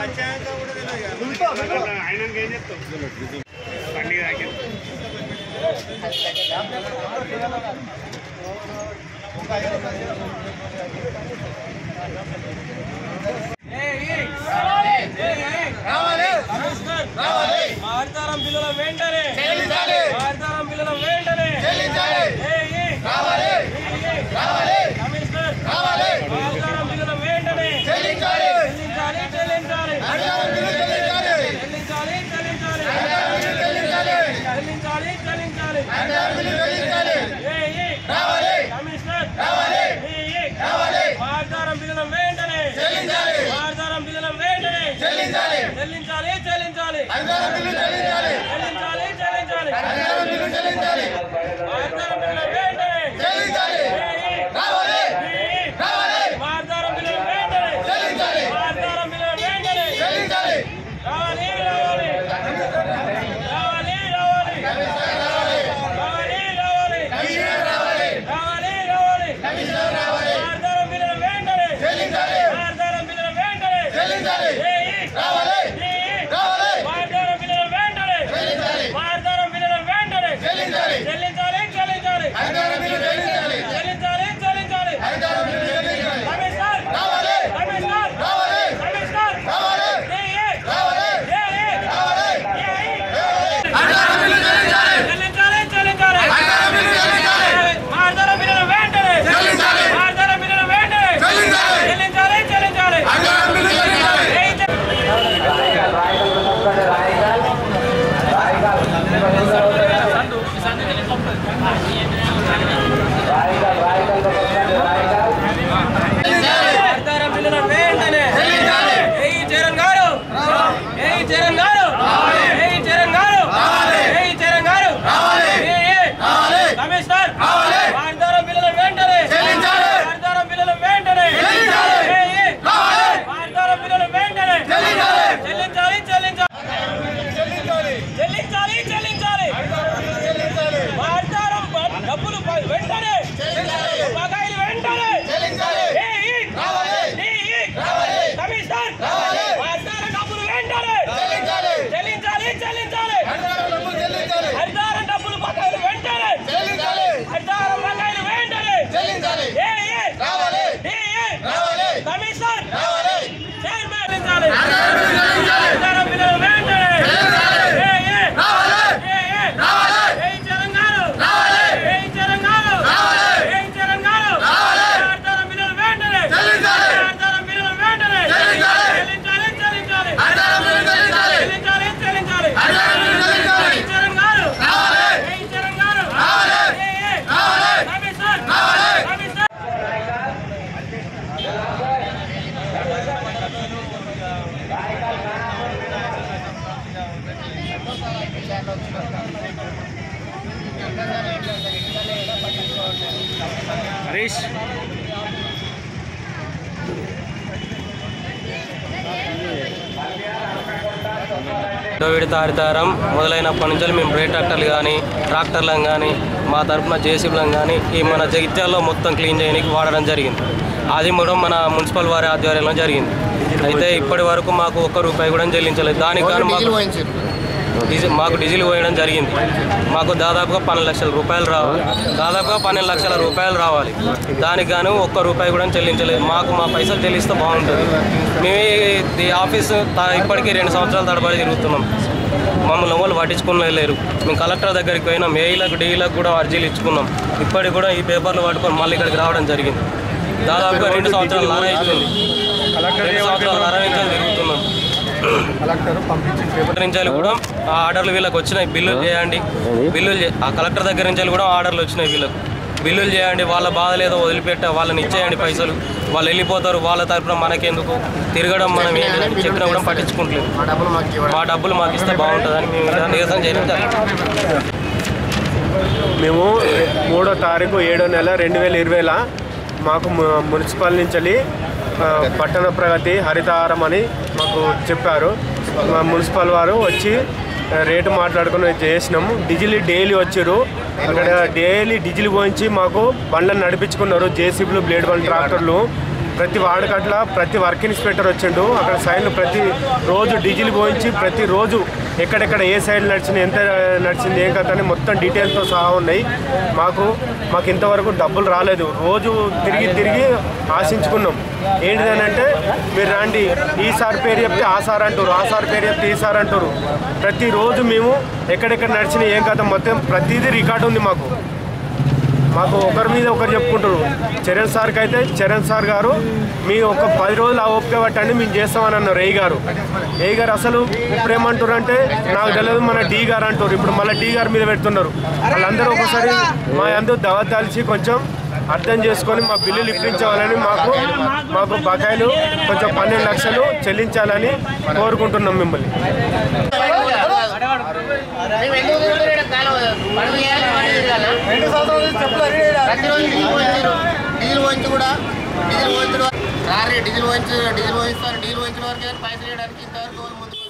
ఆయనకి ఏం చెప్తావు బండి తాకి ఆడతారం పిల్లల వెంటనే ఆడతారం పిల్లల వెంటనే కమిషనర్ ఆడతారం పిల్లల వెంటనే చెల్లించాలి చెల్లించాలి చెల్లించాలి చెల్లించాలి చెల్లించాలి చెల్లించాలి ఏయ్, ఏయ్. కమిషనర్ ఏయ్, ఏయ్. ఆడతారం పిల్లల వెంటనే ఆడతారం పిల్లల వెంటనే చెల్లించాలి చెల్లించాలి చెల్లించాలి చెల్లించాలి ఆడతారం పిల్లల వెంటనే ఏయ్, ఏయ్. ఆడతారం పిల్లల వెంటనే ఆడతారం పిల్లల వెంటనే రావాలి రావాలి రావాలి రావాలి రావాలి రావాలి రావాలి రావాలి ఆడతారం పిల్లల వెంటనే ఆడతారం పిల్లల వెంటనే ఏయ్, ఏయ్. ఏయ్, ఏయ్. ఆడతారం పిల్లల వెంటనే ఆడతారం పిల్లల వెంటనే చెల్లించాలి చెల్లించాలి చెల్లించాలి చెల్లించాలి కమిషనర్ కమిషనర్ కమిషనర్ ఏయ్, ఏయ్. ఏయ్, ఏయ్. ఏయ్, ఏయ్. చెల్లించాలి చెల్లించాలి ఆడతారం పిల్లల వెంటనే ఆడతారం పిల్లల వెంటనే చెల్లించాలి చెల్లించాలి ఏయ్, చెల్లించాలి. ఆడతారం పిల్లల వెంటనే ఏయ్ చరణ్ గారు ఏయ్ చరణ్ గారు ఏయ్ చరణ్ గారు ఏయ్ చరణ్ గారు ఏయ్, ఏయ్. కమిషనర్ ఆడతారం పిల్లల వెంటనే ఆడతారం పిల్లల వెంటనే ఏయ్, ఏయ్. ఆడతారం పిల్లల వెంటనే చెల్లించాలి చెల్లించాలి చెల్లించాలి చెల్లించాలి ఆడతారం డబ్బులు ప- వెంటనే బకాయిలు వెంటనే ఏయ్, ఏయ్. ఏయ్, ఏయ్. కమిషనర్ ఆడతారం డబ్బులు వెంటనే చెల్లించాలి చెల్లించాలి హరిదారం డబ్బులు బకాయిలు వెంటనే హరిదారం బకాయిలు వెంటనే ఏయ్, ఏయ్. ఏయ్, ఏయ్. కమిషనర్ చైర్మన్ చెల్లించాలి హరిదారం పిల్లలు వెంటనే ఏయ్, ఏయ్. ఏయ్, ఏయ్. ఏయ్, తెలంగాణ. ఏయ్, తెలంగాణ. ఏయ్, తెలంగాణ. హరిదారం పిల్లలు వెంటనే హరిదారం పిల్లలు వెంటనే చెల్లించాలి చెల్లించాలి చెల్లించాలి చెల్లించాలి ఏయ్, తెలంగాణ. ఏయ్, తెలంగాణ. ఏయ్, ఏయ్. కమిషనర్ కమిషనర్ హరీష్ రెండో విడత హరితారం మొదలైనప్పటి నుంచి మేము బ్రేక్ ట్రాక్టర్లు కానీ ట్రాక్టర్లను కానీ మా తరపున జేసీబీలను కానీ ఈ మన జగిత్యాల్లో మొత్తం క్లీన్ చేయడానికి వాడడం జరిగింది అది కూడా మన మున్సిపల్ వారి ఆధ్వర్యంలో జరిగింది అయితే ఇప్పటి వరకు మాకు ఒక్క రూపాయి కూడా చెల్లించలేదు దానికి గాను మాకు డీజిల్ మాకు డీజిల్ పోయడం జరిగింది మాకు దాదాపుగా పన్నెండు లక్షల రూపాయలు రావాలి దాదాపుగా పన్నెండు లక్షల రూపాయలు రావాలి దానికి గాను ఒక్క రూపాయి కూడా చెల్లించలేదు మాకు మా పైసలు చెల్లిస్తే బాగుంటుంది మేము ఈ ఆఫీసు తా- ఇప్పటికీ రెండు సంవత్సరాల తడబడి తిరుగుతున్నాం మమ్మల్ని ఎవరు పట్టించుకునే లేరు మేము కలెక్టర్ దగ్గరికి పోయినాం ఏఈలకు డీఈలకు కూడా అర్జీలు ఇచ్చుకున్నాం ఇప్పటికి కూడా ఈ పేపర్లు పట్టుకొని మళ్ళీ ఇక్కడికి రావడం జరిగింది దాదాపుగా రెండు సంవత్సరాలు నర అవుతుంది రెండు సంవత్సరాలు నర నుంచి తిరుగుతున్నాం కలెక్టర్ నుంచి కూడా ఆ ఆర్డర్లు వీళ్ళకి వచ్చినాయి బిల్లులు చేయండి బిల్లులు చే- ఆ కలెక్టర్ దగ్గర నుంచి కూడా ఆర్డర్లు వచ్చినాయి వీళ్ళకి బిల్లులు చేయండి వాళ్ళ బాధ లేదో వదిలిపెట్ట వాళ్ళని ఇచ్చేయండి పైసలు వాళ్ళు వెళ్ళిపోతారు వాళ్ళ తరపున మనకెందుకు తిరగడం మనం ఏంటి చెప్పినా కూడా పట్టించుకుంటలేదు మా డబ్బులు మాకు ఇస్తే బాగుంటుందని మేము ఇలా నిరసన చేయడం జరిగింది మేము మూడో తారీఖు ఏడో నెల రెండు వేల ఇరవైలో మాకు ము- మున్సిపల్ నుంచి ఆ, పట్టణ ప్రగతి హరితహారం అని మాకు చెప్పారు మా మున్సిపల్ వారు వచ్చి ఆ, రేటు మాట్లాడుకుని చేసినాము డీజిల్ డైలీ వచ్చారు అక్కడ డైలీ డీజిల్ పోయించి మాకు బండ్లను నడిపించుకున్నారు జేసీబీలు బ్లేడ్ బండ్ ట్రాక్టర్లు ప్రతి వాడకట్ల ప్రతి వర్క్ ఇన్స్పెక్టర్ వచ్చిండు అక్కడ సైడ్లు ప్రతి రోజు డీజిల్ పోయించి ప్రతి రోజు ఎక్కడెక్కడ ఏ సైడ్ నడిచింది ఎంత నడిచింది ఏం కథ అని మొత్తం డీటెయిల్స్తో సహా ఉన్నాయి మాకు మాకు ఇంతవరకు డబ్బులు రాలేదు రోజు తిరిగి తిరిగి ఆశించుకున్నాం ఏంటిదనంటే మీరు రండి ఈ సార్ పేరు చెప్తే ఆ సార్ అంటారు ఆ సార్ పేరు చెప్తే ఈ సార్ అంటారు ప్రతిరోజు మేము ఎక్కడెక్కడ నడిచిన ఏం కథ మొత్తం ప్రతిదీ రికార్డు ఉంది మాకు మాకు ఒకరి మీద ఒకరు చెప్పుకుంటారు చరణ్ సార్కి అయితే చరణ్ సార్ గారు మీ ఒక పది రోజులు ఆ ఓపిక పట్టండి మేము చేస్తామని అన్నారు రేయి గారు రేయి గారు అసలు ఇప్పుడు ఏమంటారు అంటే నాకు తెలియదు మన డి గారు అంటారు ఇప్పుడు మళ్ళీ డి గారి మీద పెడుతున్నారు వాళ్ళందరూ ఒకసారి మా అందరూ దవతాల్చి కొంచెం అర్థం చేసుకొని మా బిల్లులు ఇప్పించాలని మాకు మాకు బకాయిలు కొంచెం పన్నెండు లక్షలు చెల్లించాలని కోరుకుంటున్నాం మిమ్మల్ని మేము ఎందుకు తిరుగుతారు ఈడ కాలువ? పనులు చేయాలి, పనులు తిరగాలా? ప్రతిరోజు డీజిల్ పోయించారు. డీజిల్ పోయించి కూడా డీజిల్ పోయించడం రారీ డీజిల్ పోయించు డీజిల్ పోయిస్తారు డీజిల్ పోయించడం వరకు పైసలు వేయడానికి ఇంతవరకు ఎవరు ముందుకు